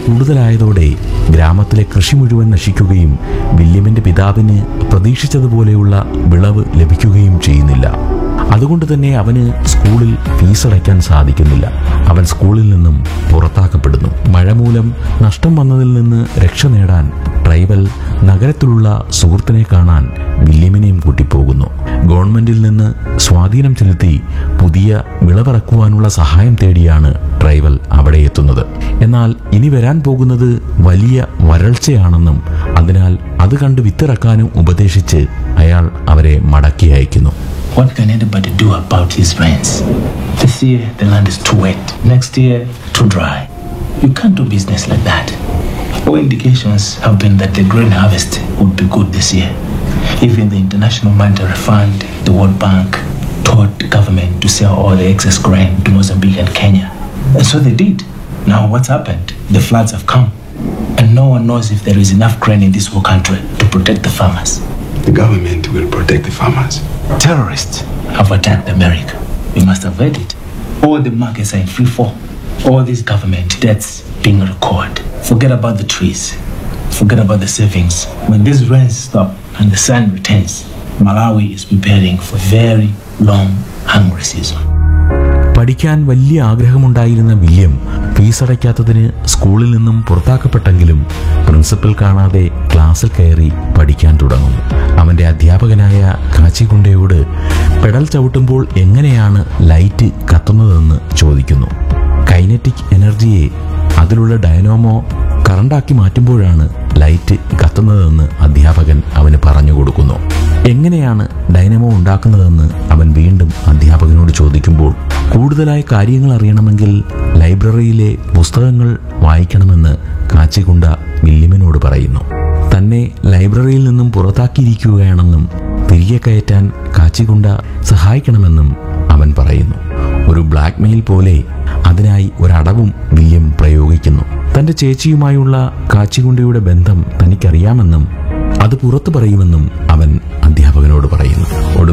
കൂടുതലായതോടെ ഗ്രാമത്തിലെ കൃഷി മുഴുവൻ നശിക്കുകയും വില്യമിന്റെ പിതാവിന് പ്രതീക്ഷിച്ചതുപോലെയുള്ള വിളവ് ലഭിക്കുകയും ചെയ്യുന്നില്ല അതുകൊണ്ട് തന്നെ അവന് സ്കൂളിൽ ഫീസ് അടയ്ക്കാൻ സാധിക്കുന്നില്ല അവൻ സ്കൂളിൽ നിന്നും പുറത്താക്കപ്പെടുന്നു മഴ മൂലം നഷ്ടം വന്നതിൽ നിന്ന് രക്ഷ നേടാൻ ട്രൈബൽ നഗരത്തിലുള്ള സുഹൃത്തിനെ കാണാൻ വില്യമിനെയും കൂട്ടിപ്പോകുന്നു ഗവൺമെന്റിൽ നിന്ന് സ്വാധീനം ചെലുത്തി പുതിയ വിളവിറക്കുവാനുള്ള സഹായം തേടിയാണ് ട്രൈബൽ അവിടെ എത്തുന്നത് എന്നാൽ ഇനി വരാൻ പോകുന്നത് വലിയ വരൾച്ചയാണെന്നും അതിനാൽ അത് കണ്ട് വിത്തിറക്കാനും ഉപദേശിച്ച് അയാൾ അവരെ മടക്കി അയക്കുന്നു What can anybody do about these rains? This year the land is too wet. Next year too dry. You can't do business like that. All indications have been that the grain harvest would be good this year. Even the International Monetary Fund, the World Bank, told the government to sell all the excess grain to Mozambique and Kenya. And so they did. Now what's happened? The floods have come. And no one knows if there is enough grain in this whole country to protect the farmers. The government will protect the farmers. Terrorists have attacked America. We must avert it. All the markets are in free fall. All these government debts being recorded. Forget about the trees. Forget about the savings. When these rains stop and the sun returns, Malawi is preparing for very long hungry season. പഠിക്കാൻ വലിയ ആഗ്രഹമുണ്ടായിരുന്ന William fees അടയ്ക്കാത്തതിന് സ്കൂളിൽ നിന്നും പുറത്താക്കപ്പെട്ടെങ്കിലും principal കാണാതെ ക്ലാസ്സിൽ കയറി പഠിക്കാൻ തുടങ്ങുന്നു അവന്റെ അധ്യാപകനായ കാച്ചികുണ്ടയോട് പെഡൽ ചവിട്ടുമ്പോൾ എങ്ങനെയാണ് ലൈറ്റ് കത്തുന്നതെന്ന് ചോദിക്കുന്നു കൈനറ്റിക് എനർജിയെ അതിലുള്ള ഡയനോമോ കറണ്ടാക്കി മാറ്റുമ്പോഴാണ് ലൈറ്റ് കത്തുന്നതെന്ന് അധ്യാപകൻ അവന് പറഞ്ഞു കൊടുക്കുന്നു എങ്ങനെയാണ് ഡൈനമോ ഉണ്ടാക്കുന്നതെന്ന് അവൻ വീണ്ടും അധ്യാപകനോട് ചോദിക്കുമ്പോൾ കൂടുതലായി കാര്യങ്ങൾ അറിയണമെങ്കിൽ ലൈബ്രറിയിലെ പുസ്തകങ്ങൾ വായിക്കണമെന്ന് കാച്ചിക്കുണ്ട വില്യമിനോട് പറയുന്നു തന്നെ ലൈബ്രറിയിൽ നിന്നും പുറത്താക്കിയിരിക്കുകയാണെന്നും തിരികെ കയറ്റാൻ കാച്ചിക്കുണ്ട സഹായിക്കണമെന്നും അവൻ പറയുന്നു ഒരു ബ്ലാക്ക് മെയിൽ പോലെ അതിനായി ഒരടവും വില്യം പ്രയോഗിക്കുന്നു തന്റെ ചേച്ചിയുമായുള്ള കാച്ചിക്കുണ്ടയുടെ ബന്ധം തനിക്കറിയാമെന്നും അത് പുറത്തു പറയുമെന്നും അവൻ അധ്യാപകനോട് പറയുന്നു ഒടുവിൽ